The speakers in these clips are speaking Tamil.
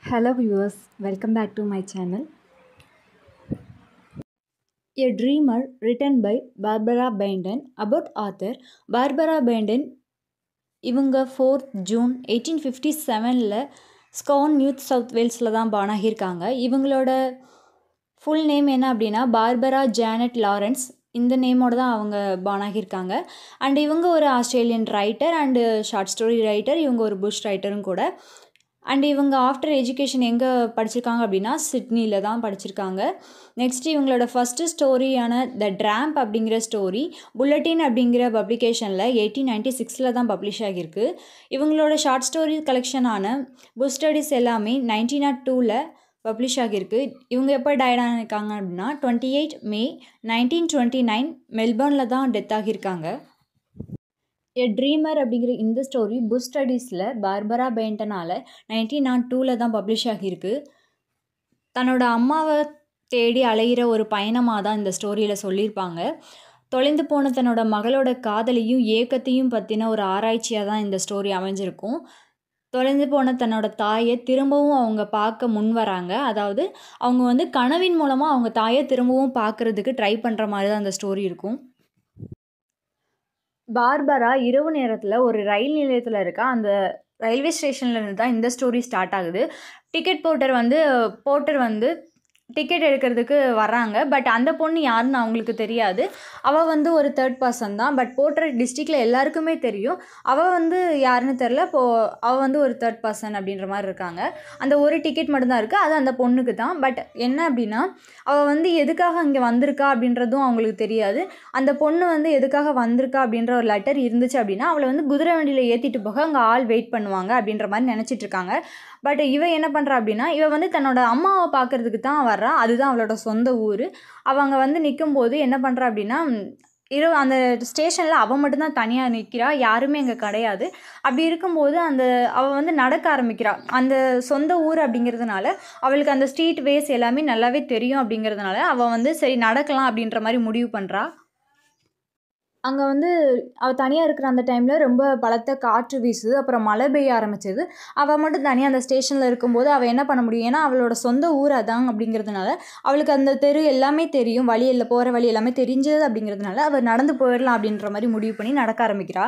Hello viewers, welcome back to my channel. A Dreamer written by Barbara Bandon about author Barbara Bandon இவங்க ஃபோர்த் ஜூன் எயிட்டீன் ஃபிஃப்டி செவனில் ஸ்கான் நியூ சவுத் வேல்ஸில் தான் பானாகியிருக்காங்க இவங்களோட ஃபுல் நேம் என்ன அப்படின்னா பார்பரா ஜானட் லாரன்ஸ் இந்த நேமோட தான் அவங்க பானாகியிருக்காங்க அண்ட் இவங்க ஒரு Australian writer and short story writer இவங்க ஒரு புஷ் ரைட்டரும் கூட அண்ட் இவங்க ஆஃப்டர் எஜுகேஷன் எங்கே படிச்சிருக்காங்க அப்படின்னா சிட்னியில் தான் படிச்சிருக்காங்க நெக்ஸ்ட் இவங்களோட ஃபஸ்ட்டு ஸ்டோரியான த ட்ராம்ப் அப்படிங்கிற ஸ்டோரி புல்லட்டின் அப்படிங்கிற பப்ளிகேஷனில் எயிட்டீன் நைன்டி சிக்ஸில் தான் பப்ளிஷ் ஆகியிருக்கு இவங்களோட ஷார்ட் ஸ்டோரி கலெக்ஷனான புக் ஸ்டடீஸ் எல்லாமே நைன்டீன் நாட் டூவில் பப்ளிஷ் ஆகியிருக்கு இவங்க எப்போ டயட் ஆகிருக்காங்க அப்படின்னா twenty eight May nineteen twenty nine மெல்பர்னில் தான் டெத் ஆகியிருக்காங்க எ ட்ரீமர் அப்படிங்கிற இந்த ஸ்டோரி புக் ஸ்டடீஸில் பார்பரா பெயிண்டனால் நைன்டீன் நாட் டூவில் தான் பப்ளிஷ் ஆகியிருக்கு தன்னோட அம்மாவை தேடி அலைகிற ஒரு பயணமாக தான் இந்த ஸ்டோரியில் சொல்லியிருப்பாங்க தொலைந்து போன தன்னோட மகளோட காதலையும் ஏக்கத்தையும் பற்றின ஒரு ஆராய்ச்சியாக தான் இந்த ஸ்டோரி அமைஞ்சிருக்கும் தொலைந்து போன தன்னோட தாயை திரும்பவும் அவங்க பார்க்க முன் வராங்க அதாவது அவங்க வந்து கனவின் மூலமாக அவங்க தாயை திரும்பவும் பார்க்குறதுக்கு ட்ரை பண்ணுற மாதிரி தான் அந்த ஸ்டோரி இருக்கும் பார்பரா இரவு நேரத்தில் ஒரு ரயில் நிலையத்தில் இருக்க அந்த ரயில்வே ஸ்டேஷன்லேருந்து தான் இந்த ஸ்டோரி ஸ்டார்ட் ஆகுது டிக்கெட் போட்டர் வந்து போட்டர் வந்து டிக்கெட் எடுக்கிறதுக்கு வர்றாங்க பட் அந்த பொண்ணு யாருன்னு அவங்களுக்கு தெரியாது அவள் வந்து ஒரு தேர்ட் பர்சன் தான் பட் போட்டுற டிஸ்ட்ரிக்டில் எல்லாருக்குமே தெரியும் அவள் வந்து யாருன்னு தெரில இப்போ அவள் வந்து ஒரு தேர்ட் பர்சன் அப்படின்ற மாதிரி இருக்காங்க அந்த ஒரு டிக்கெட் மட்டும்தான் இருக்குது அது அந்த பொண்ணுக்கு தான் பட் என்ன அப்படின்னா அவள் வந்து எதுக்காக இங்கே வந்திருக்கா அப்படின்றதும் அவங்களுக்கு தெரியாது அந்த பொண்ணு வந்து எதுக்காக வந்திருக்கா அப்படின்ற ஒரு லெட்டர் இருந்துச்சு அப்படின்னா அவளை வந்து குதிரை வண்டியில் ஏற்றிட்டு போக அங்கே ஆள் வெயிட் பண்ணுவாங்க அப்படின்ற மாதிரி நினச்சிட்டு இருக்காங்க பட் இவ என்ன பண்ணுறா அப்படின்னா இவ வந்து தன்னோட அம்மாவை பார்க்கறதுக்கு தான் வர்றா அதுதான் அவளோட சொந்த ஊர் அவள் அங்கே வந்து நிற்கும்போது என்ன பண்ணுறா அப்படின்னா இரவு அந்த ஸ்டேஷனில் அவள் மட்டும்தான் தனியாக நிற்கிறா யாருமே அங்கே கிடையாது அப்படி இருக்கும்போது அந்த அவள் வந்து நடக்க ஆரம்பிக்கிறா அந்த சொந்த ஊர் அப்படிங்கிறதுனால அவளுக்கு அந்த ஸ்ட்ரீட் வேஸ் எல்லாமே நல்லாவே தெரியும் அப்படிங்கிறதுனால அவள் வந்து சரி நடக்கலாம் அப்படின்ற மாதிரி முடிவு பண்ணுறா அங்கே வந்து அவள் தனியாக இருக்கிற அந்த டைமில் ரொம்ப பலத்த காற்று வீசுது அப்புறம் மழை பெய்ய ஆரம்பிச்சது அவள் மட்டும் தனியாக அந்த ஸ்டேஷனில் இருக்கும்போது அவள் என்ன பண்ண முடியும் ஏன்னா அவளோட சொந்த ஊர் அதான் அப்படிங்கிறதுனால அவளுக்கு அந்த தெரு எல்லாமே தெரியும் வழியில் போகிற வழி எல்லாமே தெரிஞ்சது அப்படிங்கிறதுனால அவள் நடந்து போயிடலாம் அப்படின்ற மாதிரி முடிவு பண்ணி நடக்க ஆரம்பிக்கிறா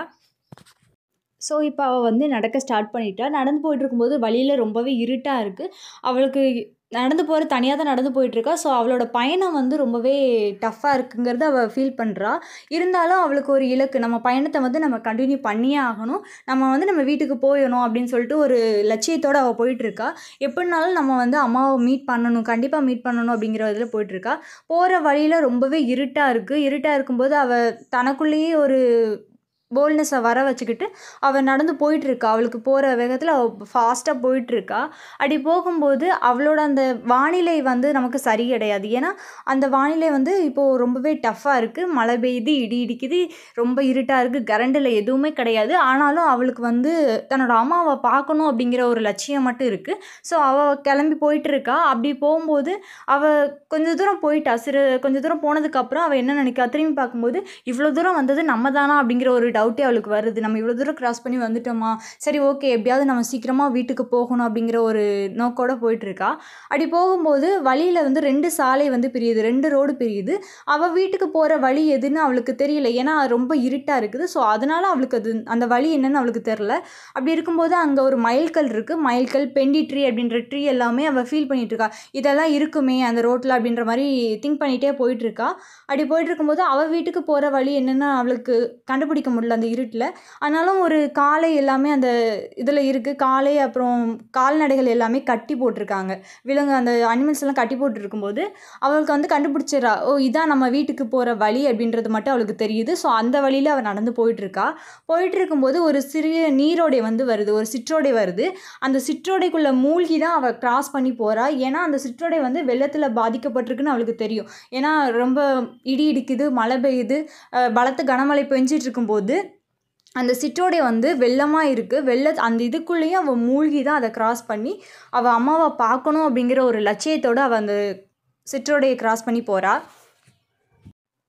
ஸோ இப்போ அவள் வந்து நடக்க ஸ்டார்ட் பண்ணிட்டா நடந்து போயிட்டு இருக்கும்போது வழியில் ரொம்பவே இருட்டாக இருக்குது அவளுக்கு நடந்து போகிற தனியாக தான் நடந்து போயிட்டுருக்கா ஸோ அவளோட பயணம் வந்து ரொம்பவே டஃப்பாக இருக்குங்கிறத அவள் ஃபீல் பண்ணுறா இருந்தாலும் அவளுக்கு ஒரு இலக்கு நம்ம பயணத்தை வந்து நம்ம கண்டினியூ பண்ணியே ஆகணும் நம்ம வந்து நம்ம வீட்டுக்கு போயிடணும் அப்படின்னு சொல்லிட்டு ஒரு லட்சியத்தோடு அவள் போயிட்டுருக்கா எப்படினாலும் நம்ம வந்து அம்மாவை மீட் பண்ணணும் கண்டிப்பாக மீட் பண்ணணும் அப்படிங்கிற இதில் போயிட்டுருக்கா போகிற வழியில் ரொம்பவே இருட்டாக இருக்குது இருட்டாக இருக்கும்போது அவள் தனக்குள்ளேயே ஒரு போல்ட்னஸை வர வச்சுக்கிட்டு அவள் நடந்து போயிட்டுருக்கா அவளுக்கு போகிற வேகத்தில் அவள் ஃபாஸ்ட்டாக போயிட்டுருக்கா அப்படி போகும்போது அவளோட அந்த வானிலை வந்து நமக்கு சரி கிடையாது ஏன்னா அந்த வானிலை வந்து இப்போது ரொம்பவே டஃப்பாக இருக்குது மழை பெய்யுது இடி இடிக்குது ரொம்ப இருட்டாக இருக்குது கரண்டில் எதுவுமே கிடையாது ஆனாலும் அவளுக்கு வந்து தன்னோட அம்மாவை பார்க்கணும் அப்படிங்கிற ஒரு லட்சியம் மட்டும் இருக்குது ஸோ அவள் கிளம்பி போயிட்டுருக்கா அப்படி போகும்போது அவள் கொஞ்சம் தூரம் போயிட்டா சிறு கொஞ்சம் தூரம் போனதுக்கப்புறம் அவள் என்ன நினைக்கா திரும்பி பார்க்கும்போது இவ்வளோ தூரம் வந்தது நம்ம தானா அப்படிங்கிற ஒரு டவுட்டே அவளுக்கு வருது நம்ம இவ்வளோ தூரம் க்ராஸ் பண்ணி வந்துட்டோமா சரி ஓகே எப்படியாவது நம்ம சீக்கிரமாக வீட்டுக்கு போகணும் அப்படிங்கிற ஒரு நோக்கோடு போயிட்டுருக்கா அப்படி போகும்போது வழியில் வந்து ரெண்டு சாலை வந்து பிரியுது ரெண்டு ரோடு பிரியுது அவள் வீட்டுக்கு போகிற வழி எதுன்னு அவளுக்கு தெரியல ஏன்னா ரொம்ப இருட்டாக இருக்குது ஸோ அதனால் அவளுக்கு அது அந்த வழி என்னன்னு அவளுக்கு தெரில அப்படி இருக்கும்போது அங்கே ஒரு மயில்கல் இருக்குது மயில்கல் பெண்டி ட்ரீ அப்படின்ற ட்ரீ எல்லாமே அவள் ஃபீல் பண்ணிகிட்டு இருக்கா இதெல்லாம் இருக்குமே அந்த ரோட்டில் அப்படின்ற மாதிரி திங்க் பண்ணிகிட்டே போயிட்டுருக்கா அப்படி போயிட்டு இருக்கும்போது அவள் வீட்டுக்கு போகிற வழி என்னென்னு அவளுக்கு கண்டுபிடிக்க முடியல அந்த இருட்டில் ஆனாலும் ஒரு காளை எல்லாமே அந்த இதில் இருக்குது காளை அப்புறம் கால்நடைகள் எல்லாமே கட்டி போட்டிருக்காங்க விலங்கு அந்த அனிமல்ஸ் எல்லாம் கட்டி போட்டு இருக்கும்போது அவளுக்கு வந்து கண்டுபிடிச்சிடறா ஓ இதான் நம்ம வீட்டுக்கு போகிற வழி அப்படின்றது மட்டும் அவளுக்கு தெரியுது ஸோ அந்த வழியில் அவள் நடந்து போயிட்டுருக்கா போயிட்டு இருக்கும்போது ஒரு சிறிய நீரோடை வந்து வருது ஒரு சிற்றோடை வருது அந்த சிற்றோடைக்குள்ளே மூழ்கி தான் அவள் கிராஸ் பண்ணி போகிறா ஏன்னா அந்த சிற்றோடை வந்து வெள்ளத்தில் பாதிக்கப்பட்டிருக்குன்னு அவளுக்கு தெரியும் ஏன்னா ரொம்ப இடி இடிக்குது மழை பெய்யுது பலத்த கனமழை பெஞ்சிட்டு இருக்கும்போது அந்த சிற்றோடை வந்து வெள்ளமாக இருக்குது வெள்ள அந்த இதுக்குள்ளேயும் அவள் மூழ்கி தான் அதை கிராஸ் பண்ணி அவள் அம்மாவை பார்க்கணும் அப்படிங்கிற ஒரு லட்சியத்தோடு அவள் அந்த சிற்றோடையை கிராஸ் பண்ணி போகிறா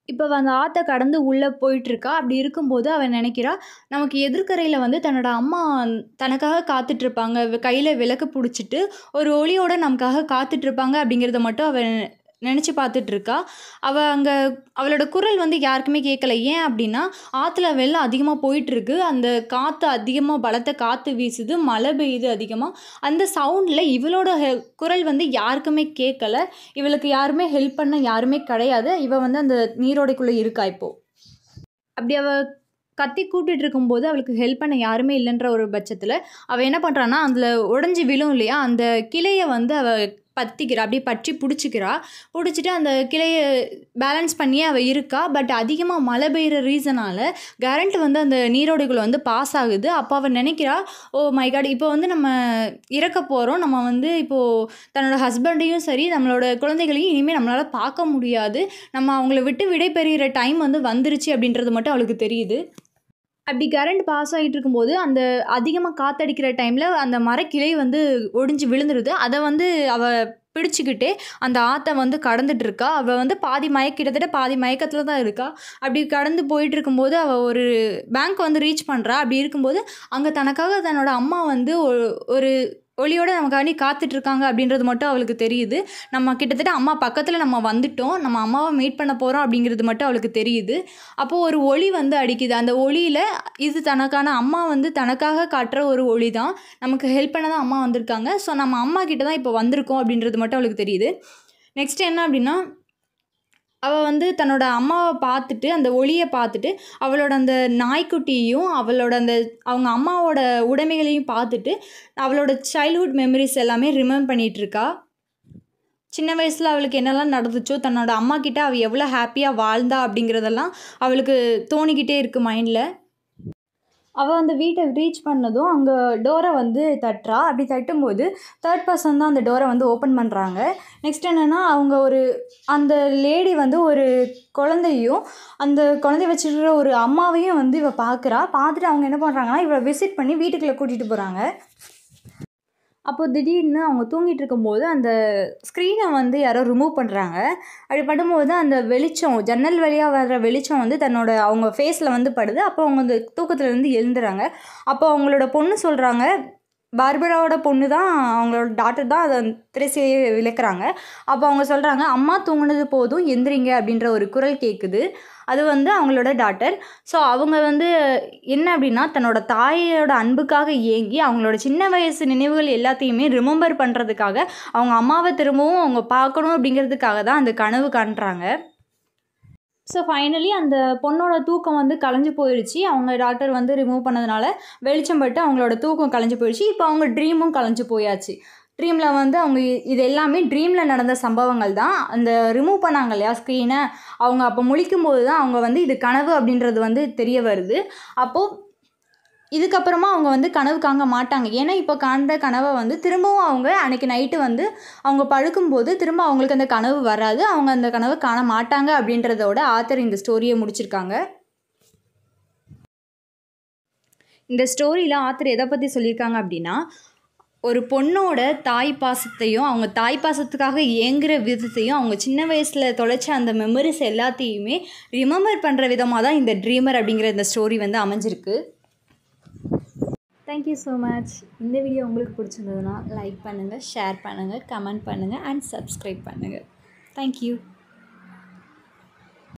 இப்போ அந்த ஆற்ற கடந்து உள்ளே போயிட்டுருக்கா அப்படி இருக்கும்போது அவள் நினைக்கிறா நமக்கு எதிர்க்கரையில் வந்து தன்னோட அம்மா தனக்காக காத்துட்ருப்பாங்க கையில் விளக்கு பிடிச்சிட்டு ஒரு ஒளியோட நமக்காக காத்துட்ருப்பாங்க அப்படிங்கிறத மட்டும் அவள் நினச்சி பார்த்துட்ருக்கா அவள் அங்கே அவளோட குரல் வந்து யாருக்குமே கேட்கல ஏன் அப்படின்னா ஆற்றுல வெள்ளம் அதிகமாக போயிட்டுருக்கு அந்த காற்று அதிகமாக பலத்த காற்று வீசுது மழை பெய்யுது அதிகமாக அந்த சவுண்டில் இவளோட ஹெ குரல் வந்து யாருக்குமே கேட்கல இவளுக்கு யாருமே ஹெல்ப் பண்ண யாருமே கிடையாது இவள் வந்து அந்த நீரோடைக்குள்ளே இருக்கா இப்போது அப்படி அவள் கத்தி கூட்டிகிட்டு இருக்கும்போது அவளுக்கு ஹெல்ப் பண்ண யாருமே இல்லைன்ற ஒரு பட்சத்தில் அவள் என்ன பண்ணுறான்னா அதில் உடஞ்சி விழும் இல்லையா அந்த கிளையை வந்து அவள் பற்றிக்கிறா அப்படியே பற்றி பிடிச்சிக்கிறா பிடிச்சிட்டு அந்த கிளையை பேலன்ஸ் பண்ணியே அவள் இருக்கா பட் அதிகமாக மழை பெய்கிற ரீசனால் கரண்ட் வந்து அந்த நீரோடைக்குள்ளே வந்து பாஸ் ஆகுது அப்போ அவள் நினைக்கிறா ஓ மை காட் இப்போ வந்து நம்ம இறக்க போகிறோம் நம்ம வந்து இப்போது தன்னோட ஹஸ்பண்டையும் சரி நம்மளோட குழந்தைகளையும் இனிமேல் நம்மளால் பார்க்க முடியாது நம்ம அவங்கள விட்டு விடை பெறுகிற டைம் வந்து வந்துருச்சு அப்படின்றது மட்டும் அவளுக்கு தெரியுது அப்படி கரண்ட் பாஸ் ஆகிட்டு இருக்கும்போது அந்த அதிகமாக காற்றடிக்கிற டைமில் அந்த மரக்கிளை வந்து ஒடிஞ்சு விழுந்துருது அதை வந்து அவள் பிடிச்சிக்கிட்டே அந்த ஆற்றை வந்து கடந்துட்டு இருக்கா அவள் வந்து பாதி மயக்க கிட்டத்தட்ட பாதி மயக்கத்தில் தான் இருக்கா அப்படி கடந்து போயிட்டு இருக்கும்போது அவள் ஒரு பேங்க் வந்து ரீச் பண்ணுறா அப்படி இருக்கும்போது அங்கே தனக்காக தன்னோட அம்மா வந்து ஒரு- ஒரு ஒளியோட நமக்காண்டி காத்துட்டு இருக்காங்க அப்படின்றது மட்டும் அவளுக்கு தெரியுது நம்ம கிட்டத்தட்ட அம்மா பக்கத்தில் நம்ம வந்துட்டோம் நம்ம அம்மாவை மீட் பண்ண போகிறோம் அப்படிங்கிறது மட்டும் அவளுக்கு தெரியுது அப்போது ஒரு ஒளி வந்து அடிக்குது அந்த ஒளியில் இது தனக்கான அம்மா வந்து தனக்காக காட்டுற ஒரு ஒளி தான் நமக்கு ஹெல்ப் பண்ண தான் அம்மா வந்திருக்காங்க ஸோ நம்ம அம்மா கிட்ட தான் இப்போ வந்திருக்கோம் அப்படின்றது மட்டும் அவளுக்கு தெரியுது நெக்ஸ்ட் என்ன அப்படின்னா அவள் வந்து தன்னோட அம்மாவை பார்த்துட்டு அந்த ஒளியை பார்த்துட்டு அவளோட அந்த நாய்க்குட்டியையும் அவளோட அந்த அவங்க அம்மாவோட உடைமைகளையும் பார்த்துட்டு அவளோட சைல்ட்ஹுட் மெமரிஸ் எல்லாமே ரிமெம்பர் பண்ணிட்டு இருக்கா சின்ன வயசில் அவளுக்கு என்னெல்லாம் நடந்துச்சோ தன்னோட அம்மா கிட்ட அவள் எவ்வளோ ஹாப்பியாக வாழ்ந்தா அப்படிங்கிறதெல்லாம் அவளுக்கு தோணிக்கிட்டே இருக்குது மைண்டில் அவள் அந்த வீட்டை ரீச் பண்ணதும் அங்கே டோரை வந்து தட்டுறா அப்படி தட்டும்போது தேர்ட் பர்சன் தான் அந்த டோரை வந்து ஓப்பன் பண்ணுறாங்க நெக்ஸ்ட் என்னென்னா அவங்க ஒரு அந்த லேடி வந்து ஒரு குழந்தையும் அந்த குழந்தைய வச்சுருக்கிற ஒரு அம்மாவையும் வந்து இவள் பார்க்குறா பார்த்துட்டு அவங்க என்ன பண்ணுறாங்கன்னா இவளை விசிட் பண்ணி வீட்டுக்குள்ளே கூட்டிகிட்டு போகிறாங்க அப்போ திடீர்னு அவங்க தூங்கிட்டு இருக்கும்போது அந்த ஸ்க்ரீனை வந்து யாரோ ரிமூவ் பண்ணுறாங்க அப்படி படும்போது அந்த வெளிச்சம் ஜன்னல் வழியாக வர்ற வெளிச்சம் வந்து தன்னோட அவங்க ஃபேஸில் வந்து படுது அப்போ அவங்க அந்த தூக்கத்துலேருந்து எழுந்துறாங்க அப்போ அவங்களோட பொண்ணு சொல்கிறாங்க பார்பராவோட பொண்ணு தான் அவங்களோட டாக்டர் தான் அதை திரைசையை விளக்குறாங்க அப்போ அவங்க சொல்கிறாங்க அம்மா தூங்குனது போதும் எந்திரிங்க அப்படின்ற ஒரு குரல் கேட்குது அது வந்து அவங்களோட டாட்டர் ஸோ அவங்க வந்து என்ன அப்படின்னா தன்னோட தாயோட அன்புக்காக ஏங்கி அவங்களோட சின்ன வயசு நினைவுகள் எல்லாத்தையுமே ரிமெம்பர் பண்ணுறதுக்காக அவங்க அம்மாவை திரும்பவும் அவங்க பார்க்கணும் அப்படிங்கிறதுக்காக தான் அந்த கனவு காண்றாங்க ஸோ ஃபைனலி அந்த பொண்ணோட தூக்கம் வந்து கலைஞ்சு போயிடுச்சு அவங்க டாக்டர் வந்து ரிமூவ் பண்ணதுனால வெளிச்சம் பட்டு அவங்களோட தூக்கம் கலைஞ்சு போயிடுச்சு இப்போ அவங்க ட்ரீமும் கலைஞ்சு போயாச்சு ட்ரீமில் வந்து அவங்க இ- இது எல்லாமே ட்ரீமில் நடந்த சம்பவங்கள் தான் அந்த ரிமூவ் பண்ணாங்க இல்லையா ஸ்க்ரீனை அவங்க அப்போ முழிக்கும்போது தான் அவங்க வந்து இது கனவு அப்படின்றது வந்து தெரிய வருது அப்போது இதுக்கப்புறமா அவங்க வந்து கனவு காங்க மாட்டாங்க ஏன்னா இப்போ காண்ற கனவை வந்து திரும்பவும் அவங்க அன்னைக்கு நைட்டு வந்து அவங்க படுக்கும்போது திரும்ப அவங்களுக்கு அந்த கனவு வராது அவங்க அந்த கனவு காண மாட்டாங்க அப்படின்றதோட ஆத்தர் இந்த ஸ்டோரியை முடிச்சிருக்காங்க இந்த ஸ்டோரியில் ஆத்தர் எதை பற்றி சொல்லியிருக்காங்க அப்படின்னா ஒரு பொண்ணோட தாய் பாசத்தையும் அவங்க தாய் பாசத்துக்காக ஏங்குற விதத்தையும் அவங்க சின்ன வயசில் தொலைச்ச அந்த மெமரிஸ் எல்லாத்தையுமே ரிமெம்பர் பண்ணுற விதமாக தான் இந்த ட்ரீமர் அப்படிங்கிற இந்த ஸ்டோரி வந்து அமைஞ்சிருக்கு தேங்க்யூ ஸோ மச் இந்த வீடியோ உங்களுக்கு பிடிச்சிருந்ததுன்னா லைக் பண்ணுங்கள் ஷேர் பண்ணுங்கள் கமெண்ட் பண்ணுங்கள் அண்ட் சப்ஸ்கிரைப் பண்ணுங்கள் தேங்க்யூ